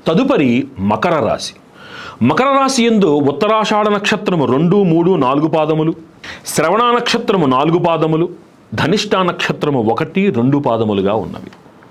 తదుపరి మకర రాశి మకర రాశి ఎందు ఉత్తరాషాఢ నక్షత్రము రెండు మూడు నాలుగు పాదములు శ్రవణ నక్షత్రము నాలుగు పాదములు ధనిష్ట నక్షత్రము ఒకటి రెండు పాదములుగా ఉన్నవి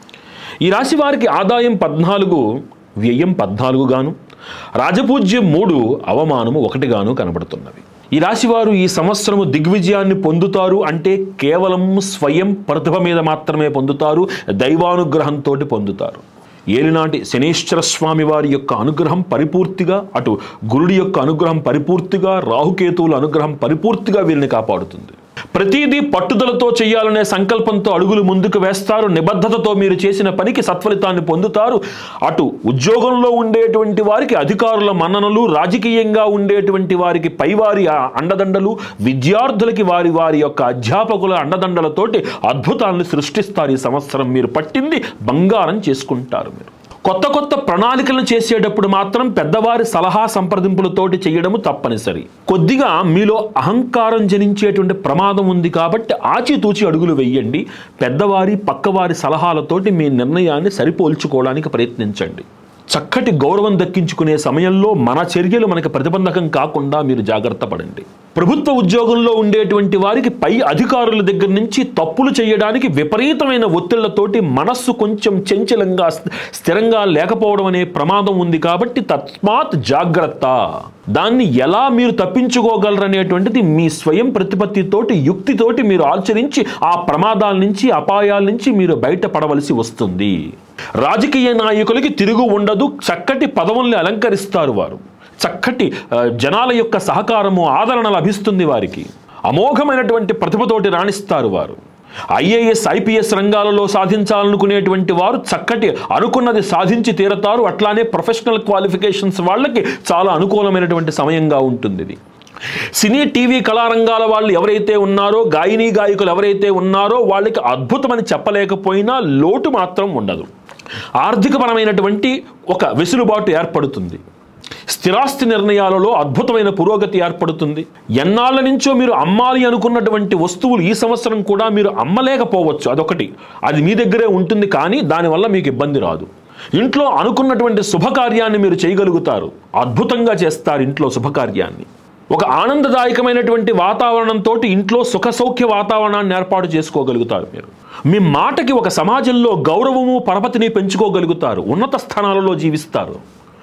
ఈ రాశి వారికి ఆదాయం పద్నాలుగు వ్యయం పద్నాలుగు గాను రాజపూజ్యం మూడు అవమానము ఒకటిగాను కనబడుతున్నవి ఈ రాశివారు ఈ సంవత్సరము దిగ్విజయాన్ని పొందుతారు అంటే కేవలం స్వయం ప్రతిభ మీద మాత్రమే పొందుతారు దైవానుగ్రహంతో పొందుతారు ఏలినాటి శనేశ్వర స్వామి వారి యొక్క అనుగ్రహం పరిపూర్తిగా అటు గురుడి యొక్క అనుగ్రహం పరిపూర్తిగా రాహుకేతువుల అనుగ్రహం పరిపూర్తిగా వీరిని కాపాడుతుంది ప్రతిదీ పట్టుదలతో చేయాలనే సంకల్పంతో అడుగులు ముందుకు వేస్తారు నిబద్ధతతో మీరు చేసిన పనికి సత్ఫలితాన్ని పొందుతారు అటు ఉద్యోగంలో ఉండేటువంటి వారికి అధికారుల మన్ననలు రాజకీయంగా ఉండేటువంటి వారికి పైవారి ఆ అండదండలు విద్యార్థులకి వారి వారి యొక్క అధ్యాపకుల అండదండలతోటి అద్భుతాలను సృష్టిస్తారు ఈ సంవత్సరం మీరు పట్టింది బంగారం చేసుకుంటారు మీరు కొత్త కొత్త ప్రణాళికలను చేసేటప్పుడు మాత్రం పెద్దవారి సలహా సంప్రదింపులతోటి చేయడము తప్పనిసరి కొద్దిగా మీలో అహంకారం జనించేటువంటి ప్రమాదం ఉంది కాబట్టి ఆచితూచి అడుగులు వెయ్యండి పెద్దవారి పక్కవారి సలహాలతోటి మీ నిర్ణయాన్ని సరిపోల్చుకోవడానికి ప్రయత్నించండి చక్కటి గౌరవం దక్కించుకునే సమయంలో మన చర్యలు మనకి ప్రతిబంధకం కాకుండా మీరు జాగ్రత్త పడండి ప్రభుత్వ ఉద్యోగంలో ఉండేటువంటి వారికి పై అధికారుల దగ్గర నుంచి తప్పులు చేయడానికి విపరీతమైన ఒత్తిళ్లతోటి మనస్సు కొంచెం చంచలంగా స్థిరంగా లేకపోవడం అనే ప్రమాదం ఉంది కాబట్టి తస్మాత్ జాగ్రత్త దాన్ని ఎలా మీరు తప్పించుకోగలరనేటువంటిది మీ స్వయం ప్రతిపత్తితోటి యుక్తితోటి మీరు ఆచరించి ఆ ప్రమాదాల నుంచి అపాయాల నుంచి మీరు బయటపడవలసి వస్తుంది రాజకీయ నాయకులకి తిరుగు ఉండదు చక్కటి పదవుల్ని అలంకరిస్తారు వారు చక్కటి ఆ, జనాల యొక్క సహకారము ఆదరణ లభిస్తుంది వారికి అమోఘమైనటువంటి ప్రతిభతోటి రాణిస్తారు వారు ఐఏఎస్ ఐపీఎస్ రంగాలలో సాధించాలనుకునేటువంటి వారు చక్కటి అనుకున్నది సాధించి తీరతారు అట్లానే ప్రొఫెషనల్ క్వాలిఫికేషన్స్ వాళ్ళకి చాలా అనుకూలమైనటువంటి సమయంగా ఉంటుంది ఇది సినీ టీవీ కళారంగాల వాళ్ళు ఎవరైతే ఉన్నారో గాయని గాయకులు ఎవరైతే ఉన్నారో వాళ్ళకి అద్భుతమని చెప్పలేకపోయినా లోటు మాత్రం ఉండదు ఆర్థికపరమైనటువంటి ఒక వెసులుబాటు ఏర్పడుతుంది స్థిరాస్తి నిర్ణయాలలో అద్భుతమైన పురోగతి ఏర్పడుతుంది ఎన్నాళ్ళ నుంచో మీరు అమ్మాలి అనుకున్నటువంటి వస్తువులు ఈ సంవత్సరం కూడా మీరు అమ్మలేకపోవచ్చు అదొకటి అది మీ దగ్గరే ఉంటుంది కానీ దానివల్ల మీకు ఇబ్బంది రాదు ఇంట్లో అనుకున్నటువంటి శుభకార్యాన్ని మీరు చేయగలుగుతారు అద్భుతంగా చేస్తారు ఇంట్లో శుభకార్యాన్ని ఒక ఆనందదాయకమైనటువంటి వాతావరణంతో ఇంట్లో సుఖ సౌఖ్య వాతావరణాన్ని ఏర్పాటు చేసుకోగలుగుతారు మీరు మీ మాటకి ఒక సమాజంలో గౌరవము పరపతిని పెంచుకోగలుగుతారు ఉన్నత స్థానాలలో జీవిస్తారు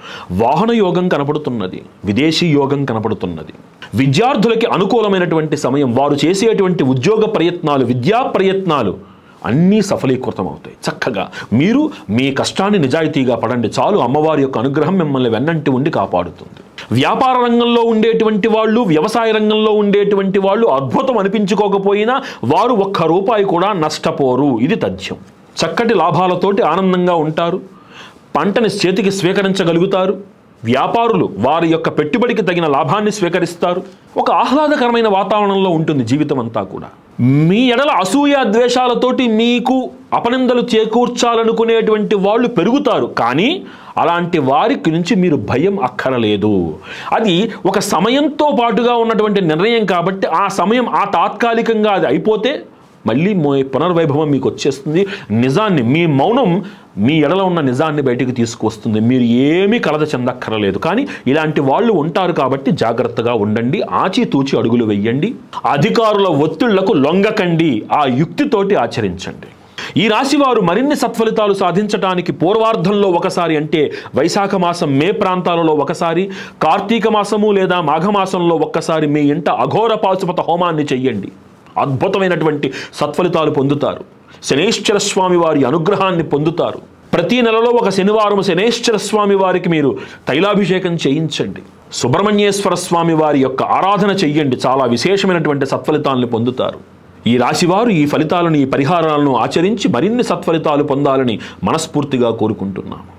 వాహన యోగం కనపడుతున్నది విదేశీ యోగం కనపడుతున్నది విద్యార్థులకి అనుకూలమైనటువంటి సమయం వారు చేసేటువంటి ఉద్యోగ ప్రయత్నాలు విద్యా ప్రయత్నాలు అన్నీ సఫలీకృతం అవుతాయి చక్కగా మీరు మీ కష్టాన్ని నిజాయితీగా పడండి చాలు అమ్మవారి యొక్క అనుగ్రహం మిమ్మల్ని వెన్నంటి ఉండి కాపాడుతుంది వ్యాపార రంగంలో ఉండేటువంటి వాళ్ళు వ్యవసాయ రంగంలో ఉండేటువంటి వాళ్ళు అద్భుతం అనిపించుకోకపోయినా వారు ఒక్క రూపాయి కూడా నష్టపోరు ఇది తథ్యం చక్కటి లాభాలతోటి ఆనందంగా ఉంటారు పంటని చేతికి స్వీకరించగలుగుతారు వ్యాపారులు వారి యొక్క పెట్టుబడికి తగిన లాభాన్ని స్వీకరిస్తారు ఒక ఆహ్లాదకరమైన వాతావరణంలో ఉంటుంది జీవితం అంతా కూడా మీ ఎడల అసూయ ద్వేషాలతోటి మీకు అపనిందలు చేకూర్చాలనుకునేటువంటి వాళ్ళు పెరుగుతారు కానీ అలాంటి వారికి నుంచి మీరు భయం అక్కరలేదు అది ఒక సమయంతో పాటుగా ఉన్నటువంటి నిర్ణయం కాబట్టి ఆ సమయం ఆ తాత్కాలికంగా అది అయిపోతే మళ్ళీ మో పునర్వైభవం మీకు వచ్చేస్తుంది నిజాన్ని మీ మౌనం మీ ఎడల ఉన్న నిజాన్ని బయటికి తీసుకొస్తుంది మీరు ఏమీ కలత చెందక్కర్లేదు కానీ ఇలాంటి వాళ్ళు ఉంటారు కాబట్టి జాగ్రత్తగా ఉండండి ఆచితూచి అడుగులు వెయ్యండి అధికారుల ఒత్తిళ్లకు లొంగకండి ఆ యుక్తితోటి ఆచరించండి ఈ రాశి వారు మరిన్ని సత్ఫలితాలు సాధించడానికి పూర్వార్ధంలో ఒకసారి అంటే వైశాఖ మాసం మే ప్రాంతాలలో ఒకసారి కార్తీక మాసము లేదా మాఘమాసంలో ఒక్కసారి మీ ఇంట అఘోర పాశుపత హోమాన్ని చెయ్యండి అద్భుతమైనటువంటి సత్ఫలితాలు పొందుతారు శనేశ్వర స్వామి వారి అనుగ్రహాన్ని పొందుతారు ప్రతి నెలలో ఒక శనివారం శనేశ్వర స్వామి వారికి మీరు తైలాభిషేకం చేయించండి సుబ్రహ్మణ్యేశ్వర స్వామి వారి యొక్క ఆరాధన చెయ్యండి చాలా విశేషమైనటువంటి సత్ఫలితాలను పొందుతారు ఈ రాశివారు ఈ ఫలితాలను ఈ పరిహారాలను ఆచరించి మరిన్ని సత్ఫలితాలు పొందాలని మనస్ఫూర్తిగా కోరుకుంటున్నాం